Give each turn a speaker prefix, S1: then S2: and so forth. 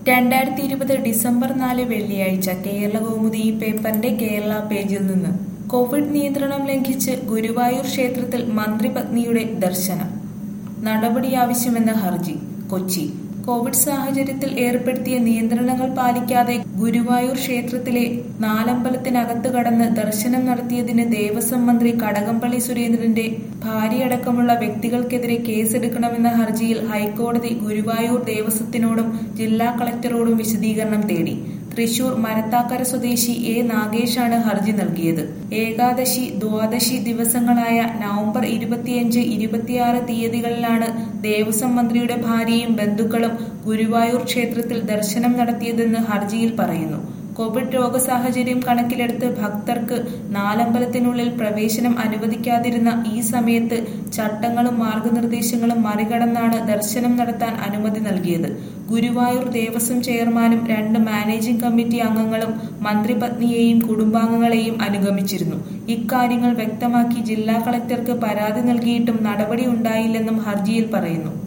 S1: രണ്ടായിരത്തി ഇരുപത് ഡിസംബർ നാല് വെള്ളിയാഴ്ച കേരള കൗമുദി ഈ പേപ്പറിന്റെ കേരള പേജിൽ നിന്ന് കോവിഡ് നിയന്ത്രണം ലംഘിച്ച് ഗുരുവായൂർ ക്ഷേത്രത്തിൽ മന്ത്രിപത്നിയുടെ ദർശനം നടപടി ആവശ്യമെന്ന ഹർജി കൊച്ചി കോവിഡ് സാഹചര്യത്തിൽ ഏർപ്പെടുത്തിയ നിയന്ത്രണങ്ങൾ പാലിക്കാതെ ഗുരുവായൂർ ക്ഷേത്രത്തിലെ നാലമ്പലത്തിനകത്ത് കടന്ന് ദർശനം നടത്തിയതിന് ദേവസ്വം മന്ത്രി കടകംപള്ളി സുരേന്ദ്രന്റെ ഭാര്യയടക്കമുള്ള വ്യക്തികൾക്കെതിരെ കേസെടുക്കണമെന്ന ഹർജിയിൽ ഹൈക്കോടതി ഗുരുവായൂർ ദേവസ്വത്തിനോടും ജില്ലാ കളക്ടറോടും വിശദീകരണം തേടി തൃശൂർ മരത്താക്കര സ്വദേശി എ നാഗേഷാണ് ഹർജി നൽകിയത് ഏകാദശി ദ്വാദശി ദിവസങ്ങളായ നവംബർ ഇരുപത്തിയഞ്ച് ഇരുപത്തിയാറ് തീയതികളിലാണ് ദേവസ്വം മന്ത്രിയുടെ ഭാര്യയും ബന്ധുക്കളും ഗുരുവായൂർ ക്ഷേത്രത്തിൽ ദർശനം നടത്തിയതെന്ന് ഹർജിയിൽ പറയുന്നു കോവിഡ് രോഗസാഹചര്യം കണക്കിലെടുത്ത് ഭക്തർക്ക് നാലമ്പലത്തിനുള്ളിൽ പ്രവേശനം അനുവദിക്കാതിരുന്ന ഈ സമയത്ത് ചട്ടങ്ങളും മാർഗനിർദ്ദേശങ്ങളും മറികടന്നാണ് ദർശനം നടത്താൻ അനുമതി നൽകിയത് ഗുരുവായൂർ ദേവസ്വം ചെയർമാനും രണ്ട് മാനേജിംഗ് കമ്മിറ്റി അംഗങ്ങളും മന്ത്രിപത്നിയെയും കുടുംബാംഗങ്ങളെയും അനുഗമിച്ചിരുന്നു ഇക്കാര്യങ്ങൾ വ്യക്തമാക്കി ജില്ലാ കളക്ടർക്ക് പരാതി നൽകിയിട്ടും നടപടി ഉണ്ടായില്ലെന്നും ഹർജിയിൽ പറയുന്നു